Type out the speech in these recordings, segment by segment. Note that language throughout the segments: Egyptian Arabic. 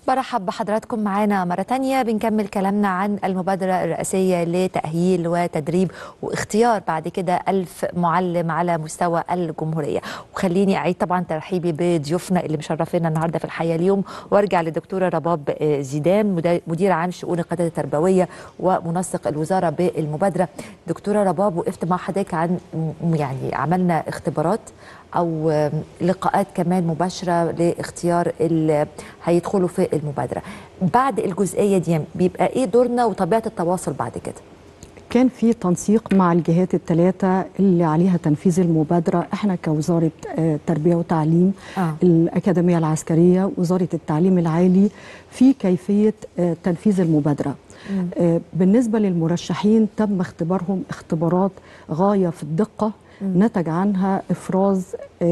برحب بحضراتكم معانا مرة تانية بنكمل كلامنا عن المبادرة الرئاسية لتأهيل وتدريب واختيار بعد كده ألف معلم على مستوى الجمهورية وخليني أعيد طبعا ترحيبي بضيوفنا اللي مشرفينا النهاردة في الحياة اليوم وارجع للدكتورة رباب زيدان مدير عام شؤون القيادة التربوية ومنسق الوزارة بالمبادرة دكتورة رباب وقفت مع حضرتك عن يعني عملنا اختبارات او لقاءات كمان مباشره لاختيار اللي هيدخلوا في المبادره بعد الجزئيه دي بيبقى ايه دورنا وطبيعه التواصل بعد كده كان في تنسيق مع الجهات الثلاثة اللي عليها تنفيذ المبادرة احنا كوزارة تربية وتعليم آه. الأكاديمية العسكرية وزارة التعليم العالي في كيفية تنفيذ المبادرة مم. بالنسبة للمرشحين تم اختبارهم اختبارات غاية في الدقة نتج عنها افراز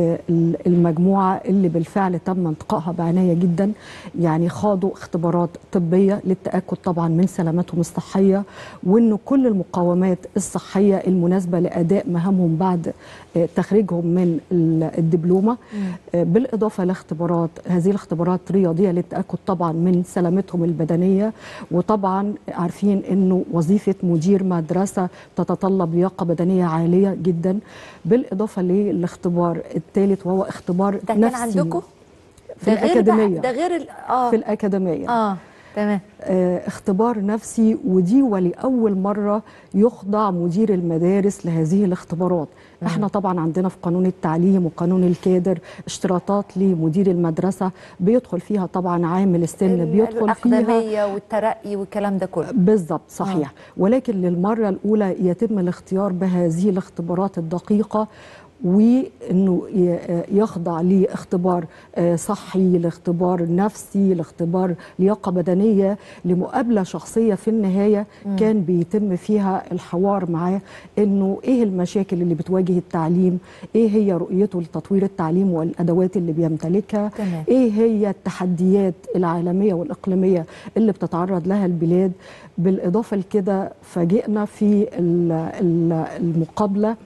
المجموعه اللي بالفعل تم انتقائها بعنايه جدا يعني خاضوا اختبارات طبيه للتاكد طبعا من سلامتهم الصحيه وانه كل المقومات الصحيه المناسبه لاداء مهامهم بعد تخريجهم من الدبلومه بالاضافه لاختبارات هذه الاختبارات رياضيه للتاكد طبعا من سلامتهم البدنيه وطبعا عارفين انه وظيفه مدير مدرسه تتطلب لياقه بدنيه عاليه جدا بالاضافه للاختبار الثالث وهو اختبار ده نفسي كان عندكم في الاكاديميه ده غير ال... اه في الاكاديميه اه تمام آه اختبار نفسي ودي ولاول مره يخضع مدير المدارس لهذه الاختبارات مم. احنا طبعا عندنا في قانون التعليم وقانون الكادر اشتراطات لمدير المدرسه بيدخل فيها طبعا عامل السن بيدخل فيها والترقي والكلام ده كله بالظبط صحيح آه. ولكن للمره الاولى يتم الاختيار بهذه الاختبارات الدقيقه وانه يخضع لاختبار صحي لاختبار نفسي لاختبار لياقه بدنيه لمقابله شخصيه في النهايه م. كان بيتم فيها الحوار معاه انه ايه المشاكل اللي بتواجه التعليم ايه هي رؤيته لتطوير التعليم والادوات اللي بيمتلكها تمام. ايه هي التحديات العالميه والاقليميه اللي بتتعرض لها البلاد بالاضافه لكده فاجئنا في المقابله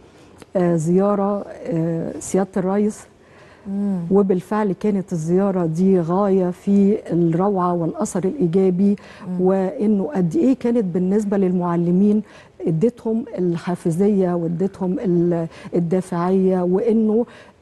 زيارة سيادة الرئيس مم. وبالفعل كانت الزيارة دي غاية في الروعة والأثر الإيجابي مم. وإنه قد إيه كانت بالنسبة للمعلمين اديتهم الحافزية واديتهم الدافعية وإنه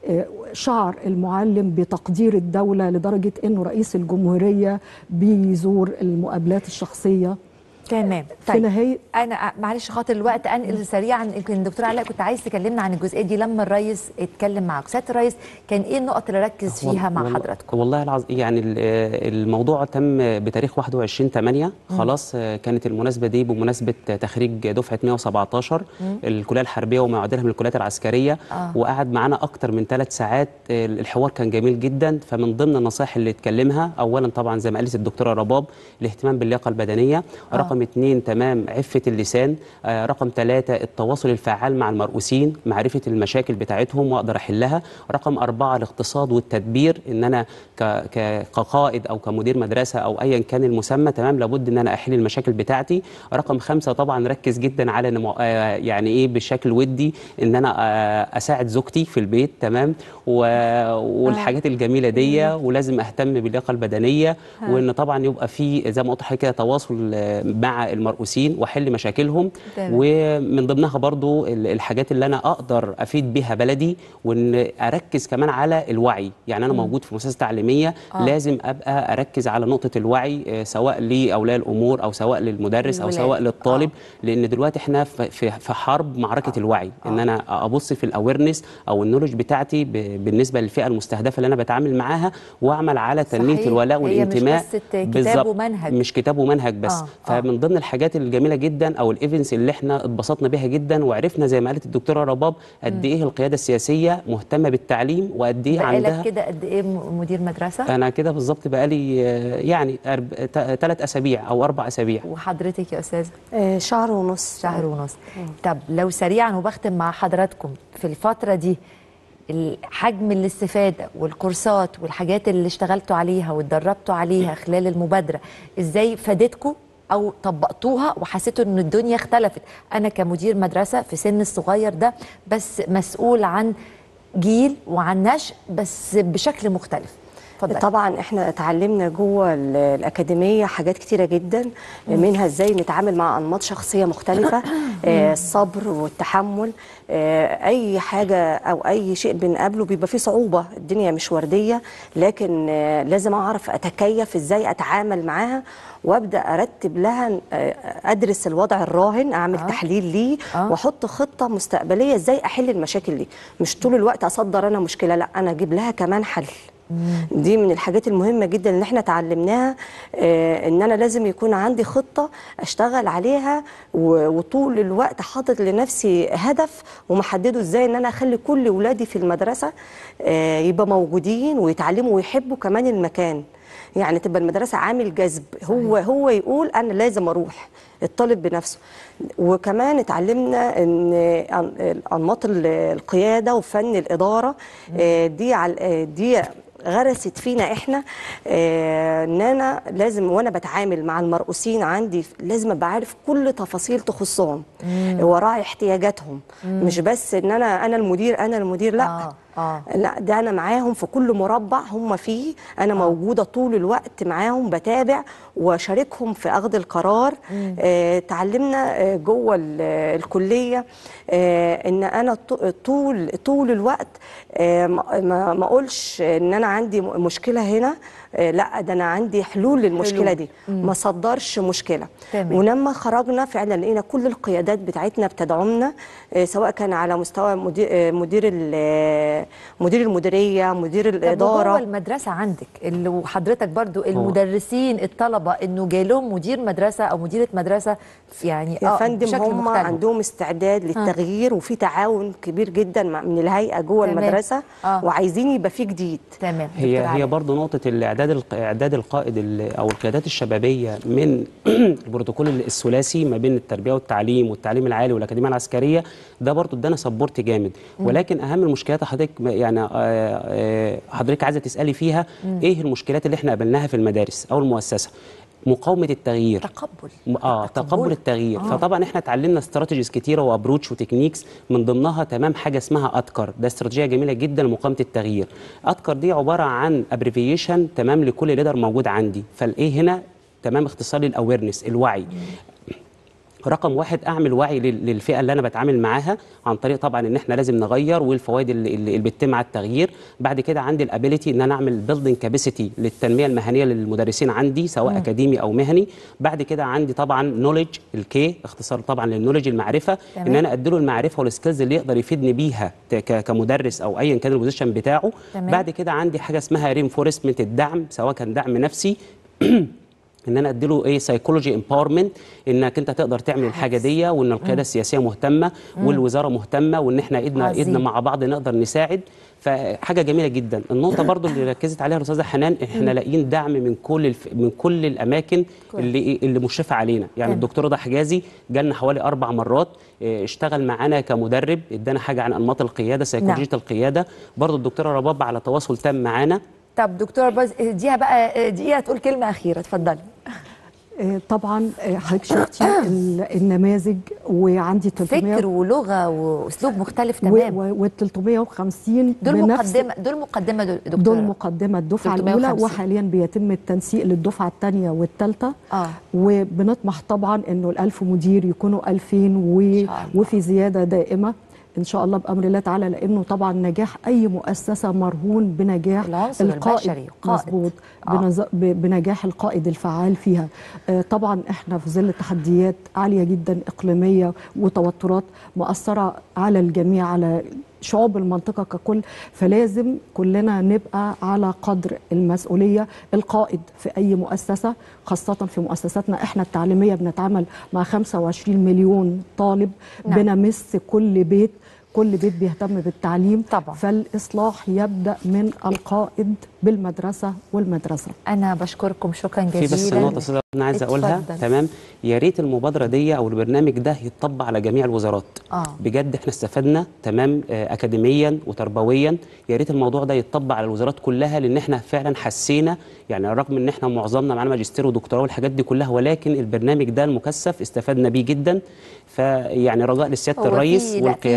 شعر المعلم بتقدير الدولة لدرجة إنه رئيس الجمهورية بيزور المقابلات الشخصية تمام طيب في نهاية انا معلش خاطر الوقت انقل سريعا يمكن الدكتور علاء كنت عايز تكلمنا عن الجزئيه دي لما الرئيس اتكلم معاك سياده الرئيس كان ايه النقط اللي ركز فيها مع والله حضراتكم والله العظيم يعني الموضوع تم بتاريخ 21 8 خلاص كانت المناسبه دي بمناسبه تخريج دفعه 117 مم. الكليه الحربيه وما يعادلها من الكليات العسكريه آه. وقعد معانا اكتر من ثلاث ساعات الحوار كان جميل جدا فمن ضمن النصائح اللي اتكلمها اولا طبعا زي ما قالت الدكتوره رباب الاهتمام باللياقه البدنيه آه. رقم اثنين تمام عفة اللسان آه رقم ثلاثة التواصل الفعال مع المرؤوسين معرفة المشاكل بتاعتهم وأقدر أحلها رقم أربعة الاقتصاد والتدبير إن أنا كقائد أو كمدير مدرسة أو أيا كان المسمى تمام لابد إن أنا أحل المشاكل بتاعتي رقم خمسة طبعا ركز جدا على نمو... آه يعني إيه بشكل ودي إن أنا آه أساعد زوجتي في البيت تمام و... والحاجات الجميلة دي ولازم أهتم باللياقة البدنية وإن طبعا يبقى في زي ما قلت كده تواصل مع المرؤوسين واحل مشاكلهم تمام. ومن ضمنها برضو الحاجات اللي انا اقدر افيد بيها بلدي وان اركز كمان على الوعي يعني انا مم. موجود في مؤسسه تعليميه آه. لازم ابقى اركز على نقطه الوعي سواء لاولياء الامور او سواء للمدرس او الولاد. سواء للطالب آه. لان دلوقتي احنا في في في حرب معركه آه. الوعي ان آه. انا ابص في الاويرنس او النولج بتاعتي ب- بالنسبه للفئه المستهدفه اللي انا بتعامل معاها واعمل على تنميه صحيح. الولاء هي والانتماء مش قصه كتاب بالظبط. ومنهج مش كتاب ومنهج بس آه. آه. فمن ضمن الحاجات الجميله جدا او الايفنتس اللي احنا اتبسطنا بيها جدا وعرفنا زي ما قالت الدكتوره رباب قد ايه القياده السياسيه مهتمه بالتعليم وقد ايه بقالك عندها كده قد ايه م- مدير مدرسه انا كده بالظبط بقالي آه، يعني ثلاث اسابيع او اربع اسابيع وحضرتك يا استاذه آه، شهر ونص شهر ونص طب لو سريعا وبختم مع حضراتكم في الفترة دي حجم الاستفادة والكورسات والحاجات اللي اشتغلتوا عليها واتدربتوا عليها خلال المبادرة ازاي فادتكم او طبقتوها وحسيتوا ان الدنيا اختلفت انا كمدير مدرسة في سن الصغير ده بس مسؤول عن جيل وعن نشء بس بشكل مختلف اتفضلي. طبعا احنا اتعلمنا جوه ال- الاكاديميه حاجات كتيره جدا منها ازاي نتعامل مع انماط شخصيه مختلفه آه، الصبر والتحمل آه، اي حاجه او اي شيء بنقابله بيبقى فيه صعوبه الدنيا مش ورديه لكن آه، لازم اعرف اتكيف ازاي اتعامل معاها وابدا ارتب لها آه، ادرس الوضع الراهن اعمل آه. تحليل ليه آه. واحط خطه مستقبليه ازاي احل المشاكل دي مش طول الوقت اصدر انا مشكله لا انا اجيب لها كمان حل دي من الحاجات المهمة جدا اللي احنا اتعلمناها آه ان انا لازم يكون عندي خطة اشتغل عليها و- وطول الوقت حاطط لنفسي هدف ومحدده ازاي ان انا اخلي كل ولادي في المدرسة آه يبقى موجودين ويتعلموا ويحبوا كمان المكان يعني تبقى المدرسة عامل جذب هو هو يقول انا لازم اروح الطالب بنفسه وكمان اتعلمنا ان أن- انماط ال- القياده وفن الاداره آه، دي عل- آه، دي غرست فينا احنا آه، ان انا لازم وانا بتعامل مع المرؤوسين عندي لازم ابقى عارف كل تفاصيل تخصهم وراعي احتياجاتهم مش بس ان انا انا المدير انا المدير لا آه، آه. لا ده انا معاهم في كل مربع هم فيه انا موجوده طول الوقت معاهم بتابع واشاركهم في اخذ القرار آه تعلمنا آه جوه ال- الكليه آه ان انا ط- طول طول الوقت آه ما ما ما اقولش ان انا عندي م- مشكله هنا آه لا ده انا عندي حلول للمشكله حلول. دي ما صدرش مشكله تمام. ولما خرجنا فعلا لقينا كل القيادات بتاعتنا بتدعمنا آه، سواء كان على مستوى مدير آه، مدير ال- آه، مدير المديريه مدير طب وجوه الاداره المدرسه عندك اللي وحضرتك برضو المدرسين الطلبه انه جاي لهم مدير مدرسه او مديره مدرسه في يعني يا اه فندم بشكل هم مختلف. عندهم استعداد للتغيير وفي تعاون كبير جدا مع- من الهيئه جوه تمام. المدرسه آه. وعايزين يبقى في جديد تمام هي دكتور هي علاء. برضه نقطة الإعداد الق- إعداد القائد ال- أو القيادات الشبابية من البروتوكول الثلاثي ما بين التربية والتعليم والتعليم العالي والأكاديمية العسكرية ده برضه ادانا سبورت جامد ولكن أهم المشكلات حضرتك م- يعني آه، آه، حضرتك عايزة تسألي فيها إيه المشكلات اللي إحنا قابلناها في المدارس أو المؤسسة مقاومة التغيير تقبل م- اه تقبل التغيير آه. فطبعا احنا اتعلمنا استراتيجيز كتيره وابروتش وتكنيكس من ضمنها تمام حاجه اسمها اتكر ده استراتيجيه جميله جدا لمقاومه التغيير اتكر دي عباره عن ابريفيشن تمام لكل ليدر موجود عندي فالايه هنا تمام اختصار للاويرنس الوعي رقم واحد اعمل وعي لل- للفئه اللي انا بتعامل معاها عن طريق طبعا ان احنا لازم نغير والفوائد اللي, اللي اللي بتتم على التغيير بعد كده عندي الابيليتي ان انا اعمل بيلدينج كاباسيتي للتنميه المهنيه للمدرسين عندي سواء مم. اكاديمي او مهني بعد كده عندي طبعا نوليدج الكي اختصار طبعا للنوليدج المعرفه تمام. ان انا اديله المعرفه والسكيلز اللي يقدر يفيدني بيها ت- ك- كمدرس او ايا كان البوزيشن بتاعه تمام. بعد كده عندي حاجه اسمها رينفورسمنت الدعم سواء كان دعم نفسي ان انا اديله ايه سايكولوجي امباورمنت انك انت تقدر تعمل الحاجه دي وان القياده السياسيه مهتمه والوزاره مهتمه وان احنا ايدنا عظيم. ايدنا مع بعض نقدر نساعد فحاجه جميله جدا النقطه برضو اللي ركزت عليها الاستاذه حنان احنا لاقيين دعم من كل الف... من كل الاماكن اللي اللي مشرفه علينا يعني تمام. الدكتور رضا حجازي جالنا حوالي اربع مرات إيه، اشتغل معانا كمدرب ادانا حاجه عن انماط القياده سيكولوجيه القياده برضو الدكتوره رباب على تواصل تام معانا طب دكتور باز اديها بقى دقيقه تقول كلمه اخيره اتفضلي آه، طبعا آه، حضرتك شفتي ال- النماذج وعندي 300 فكر ولغه واسلوب مختلف و- تمام و- وال 350 دول بنفس مقدمه دول مقدمه دول دكتور دول مقدمة الدفعة الأولى 350. وحاليا بيتم التنسيق للدفعة الثانية والثالثة آه. وبنطمح طبعا إنه الألف مدير يكونوا 2000 و... شاء الله. وفي زيادة دائمة إن شاء الله بأمر الله تعالى لأنه طبعا نجاح أي مؤسسة مرهون بنجاح العنصر القائد البشري، قائد. مظبوط آه. بنز... ب- بنجاح القائد الفعال فيها آه، طبعا احنا في ظل تحديات عالية جدا إقليمية وتوترات مؤثرة على الجميع على شعوب المنطقة ككل فلازم كلنا نبقى على قدر المسؤولية القائد في أي مؤسسة خاصة في مؤسساتنا احنا التعليمية بنتعامل مع 25 مليون طالب نعم. بنمس كل بيت كل بيت بيهتم بالتعليم طبعا. فالإصلاح يبدأ من القائد بالمدرسة والمدرسة انا بشكركم شكرا في جزيلا بس نقطة أستاذة أنا عايز أقولها اتفضل. تمام يا ريت المبادرة دي أو البرنامج ده يتطبق على جميع الوزارات آه. بجد احنا استفدنا تمام آه، أكاديميا وتربويا يا ريت الموضوع ده يتطبق على الوزارات كلها لأن احنا فعلا حسينا يعني رغم إن احنا معظمنا معانا ماجستير ودكتوراه والحاجات دي كلها ولكن البرنامج ده المكثف استفدنا بيه جدا فيعني رجاء لسيادة هو الرئيس في- لا، والقيادات في, في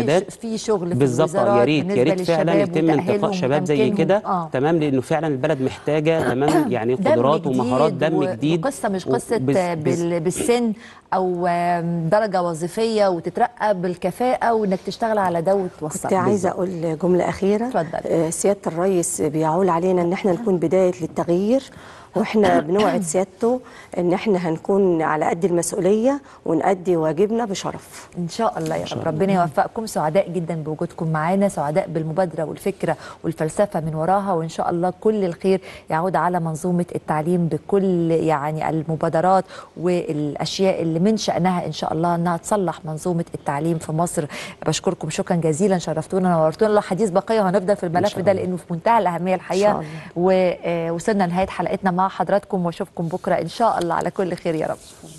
في شغل في بالظبط آه، يا الوزارات ريت يا بالنسبة ريت فعلا للشباب يتم انتقاء وتأهيلهم شباب زي وتمكينهم. كده آه. تمام لانه فعلا البلد محتاجه تمام يعني دم قدرات جديد ومهارات دم و- جديد وقصه مش و- قصه بز- بز- بال- بالسن او آم، درجه وظيفيه وتترقى بالكفاءه وانك تشتغل على ده وتوصل كنت عايزه اقول جمله اخيره اتفضل. آه، سياده الرئيس بيعول علينا ان احنا نكون بدايه للتغيير واحنا بنوعد سيادته ان احنا هنكون على قد المسؤوليه ونأدي واجبنا بشرف ان شاء الله يا رب ربنا يوفقكم سعداء جدا بوجودكم معانا سعداء بالمبادره والفكره والفلسفه من وراها وان شاء الله كل الخير يعود على منظومه التعليم بكل يعني المبادرات والاشياء اللي من شانها ان شاء الله انها تصلح منظومه التعليم في مصر بشكركم شكرا جزيلا شرفتونا ونورتونا لو حديث بقيه وهنفضل في الملف شاء ده الله. لانه في منتهى الاهميه الحقيقه الله. ووصلنا لنهايه حلقتنا مع حضراتكم واشوفكم بكره ان شاء الله على كل خير يا رب